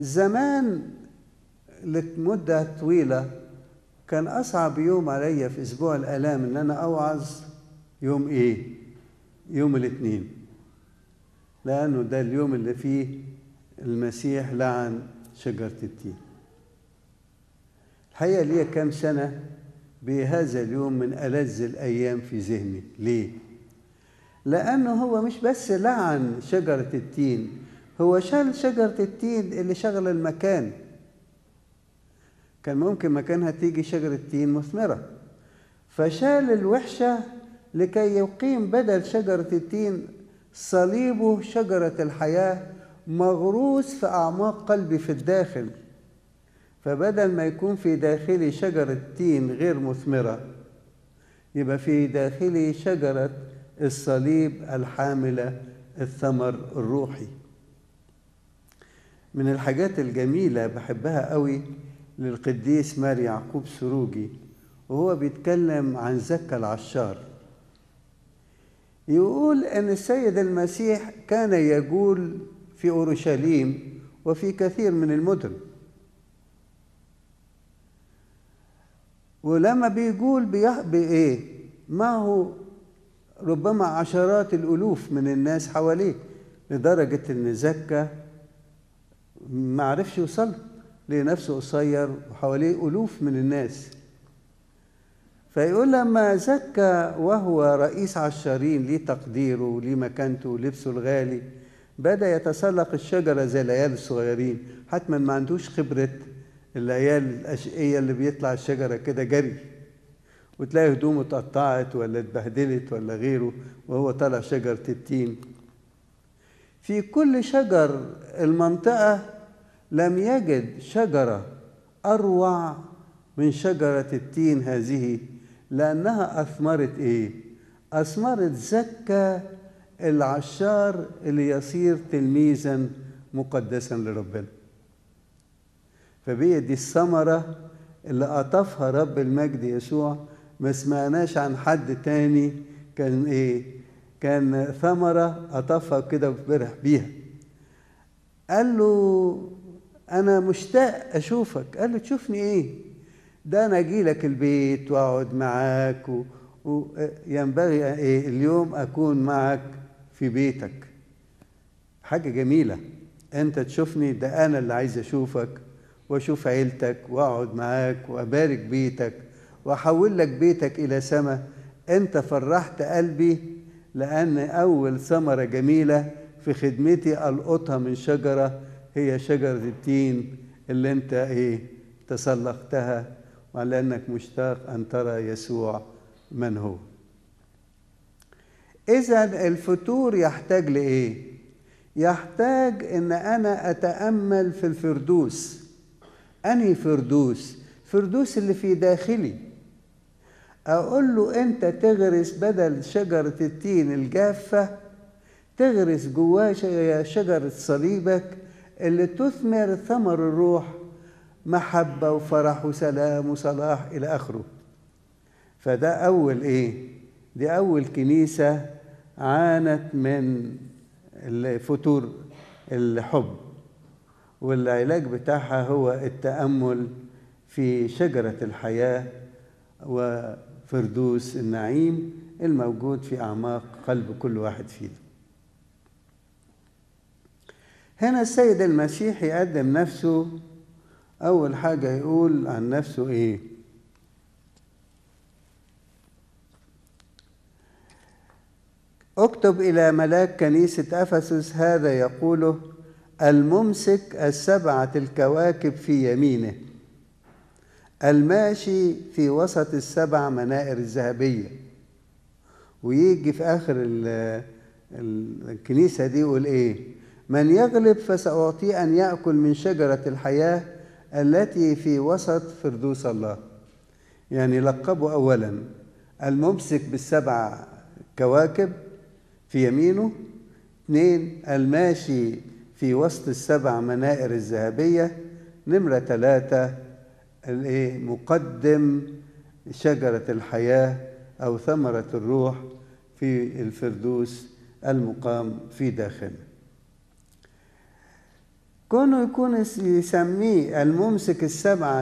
زمان لمدة طويلة كان أصعب يوم عليا في أسبوع الآلام إن أنا أوعظ يوم إيه؟ يوم الاثنين لأنه ده اليوم اللي فيه المسيح لعن شجرة التين الحقيقة ليا كام سنة بهذا اليوم من ألذ الأيام في ذهني ليه؟ لأنه هو مش بس لعن شجرة التين هو شال شجرة التين اللي شغل المكان كان ممكن مكانها تيجي شجرة تين مثمرة فشال الوحشة لكي يقيم بدل شجرة التين صليبه شجرة الحياة مغروس في أعماق قلبي في الداخل فبدل ما يكون في داخلي شجرة تين غير مثمرة يبقى في داخلي شجرة الصليب الحاملة الثمر الروحي من الحاجات الجميلة بحبها قوي للقديس ماري يعقوب سروجي وهو بيتكلم عن زكا العشار يقول ان السيد المسيح كان يجول في اورشليم وفي كثير من المدن ولما بيقول بيح... بايه معه ربما عشرات الالوف من الناس حواليه لدرجه ان زكا ما عرفش يوصل لنفسه قصير وحواليه الوف من الناس فيقول لما زكى وهو رئيس عشارين ليه تقديره وليه مكانته ولبسه الغالي بدا يتسلق الشجره زي العيال الصغيرين حتما ما عندوش خبره العيال الاشقيه اللي بيطلع الشجره كده جري وتلاقي هدومه اتقطعت ولا اتبهدلت ولا غيره وهو طالع شجره التين في كل شجر المنطقه لم يجد شجره اروع من شجره التين هذه لانها اثمرت ايه اثمرت زكى العشار اللي يصير تلميذا مقدسا لربنا فبقي دي الثمره اللي قطفها رب المجد يسوع ما سمعناش عن حد تاني كان ايه كان ثمره قطفها كده وفرح بيها قال له انا مشتاق اشوفك قال له تشوفني ايه ده انا اجي لك البيت واقعد معاك وينبغي و... إيه اليوم اكون معك في بيتك حاجه جميله انت تشوفني ده انا اللي عايز اشوفك واشوف عيلتك واقعد معاك وابارك بيتك واحول لك بيتك الى سماء انت فرحت قلبي لان اول ثمره جميله في خدمتي القطها من شجره هي شجرة التين اللي انت ايه تسلقتها وعلى انك مشتاق ان ترى يسوع من هو اذا الفتور يحتاج لايه يحتاج ان انا اتامل في الفردوس انهي فردوس فردوس اللي في داخلي اقول له انت تغرس بدل شجره التين الجافه تغرس جواه شجره صليبك اللي تثمر ثمر الروح محبة وفرح وسلام وصلاح إلى آخره فده أول إيه؟ دي أول كنيسة عانت من فتور الحب والعلاج بتاعها هو التأمل في شجرة الحياة وفردوس النعيم الموجود في أعماق قلب كل واحد فينا هنا السيد المسيح يقدم نفسه أول حاجة يقول عن نفسه إيه؟ اكتب إلى ملاك كنيسة أفسس هذا يقوله الممسك السبعة الكواكب في يمينه الماشي في وسط السبع منائر الذهبية ويجي في آخر الكنيسة دي يقول إيه؟ من يغلب فسأعطيه أن يأكل من شجرة الحياة التي في وسط فردوس الله يعني لقبه أولا الممسك بالسبع كواكب في يمينه اثنين الماشي في وسط السبع منائر الذهبية نمرة ثلاثة الايه مقدم شجرة الحياة أو ثمرة الروح في الفردوس المقام في داخله كونه يكون يسميه الممسك السبعة